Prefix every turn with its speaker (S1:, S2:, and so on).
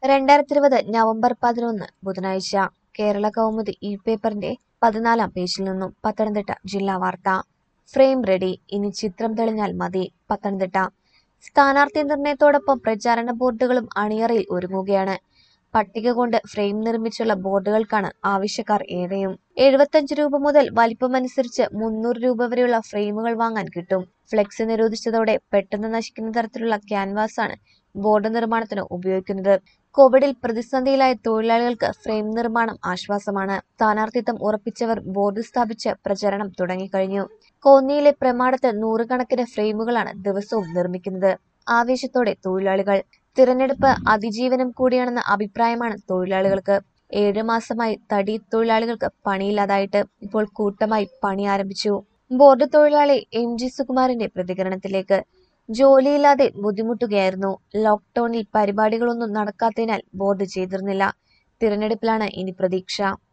S1: രണ്ടായിരത്തി ഇരുപത് നവംബർ പതിനൊന്ന് ബുധനാഴ്ച കേരള കൗമുദി ഈ പേപ്പറിന്റെ പതിനാലാം പേജിൽ നിന്നും പത്തനംതിട്ട ജില്ലാ വാർത്ത ഫ്രെയിം റെഡി ഇനി ചിത്രം തെളിഞ്ഞാൽ മതി പത്തനംതിട്ട സ്ഥാനാർത്ഥി നിർണയത്തോടൊപ്പം പ്രചാരണ ബോർഡുകളും അണിയറയിൽ ഒരുങ്ങുകയാണ് പട്ടിക കൊണ്ട് ഫ്രെയിം നിർമ്മിച്ചുള്ള ബോർഡുകൾക്കാണ് ആവശ്യക്കാർ ഏറെയും എഴുപത്തഞ്ച് രൂപ മുതൽ വലിപ്പമനുസരിച്ച് മുന്നൂറ് രൂപ വരെയുള്ള ഫ്രെയിമുകൾ വാങ്ങാൻ കിട്ടും ഫ്ലെക്സ് നിരോധിച്ചതോടെ പെട്ടെന്ന് നശിക്കുന്ന തരത്തിലുള്ള ക്യാൻവാസാണ് ബോർഡ് നിർമ്മാണത്തിന് ഉപയോഗിക്കുന്നത് കോവിഡിൽ പ്രതിസന്ധിയിലായ തൊഴിലാളികൾക്ക് ഫ്രെയിം നിർമ്മാണം ആശ്വാസമാണ് സ്ഥാനാർത്ഥിത്വം ഉറപ്പിച്ചവർ ബോർഡ് സ്ഥാപിച്ച് പ്രചരണം തുടങ്ങിക്കഴിഞ്ഞു കോന്നിയിലെ പ്രമാണത്ത് നൂറുകണക്കിന് ഫ്രെയിമുകളാണ് ദിവസവും നിർമ്മിക്കുന്നത് ആവേശത്തോടെ തൊഴിലാളികൾ തിരഞ്ഞെടുപ്പ് അതിജീവനം കൂടിയാണെന്ന അഭിപ്രായമാണ് തൊഴിലാളികൾക്ക് ഏഴു മാസമായി തടി തൊഴിലാളികൾക്ക് പണിയില്ലാതായിട്ട് ഇപ്പോൾ കൂട്ടമായി പണി ആരംഭിച്ചു ബോർഡ് തൊഴിലാളി എം ജി സുകുമാരന്റെ പ്രതികരണത്തിലേക്ക് ജോലിയില്ലാതെ ബുദ്ധിമുട്ടുകയായിരുന്നു ലോക്ക്ഡൌണിൽ പരിപാടികളൊന്നും നടക്കാത്തതിനാൽ ബോർഡ് ചെയ്തിരുന്നില്ല തിരഞ്ഞെടുപ്പിലാണ് ഇനി പ്രതീക്ഷ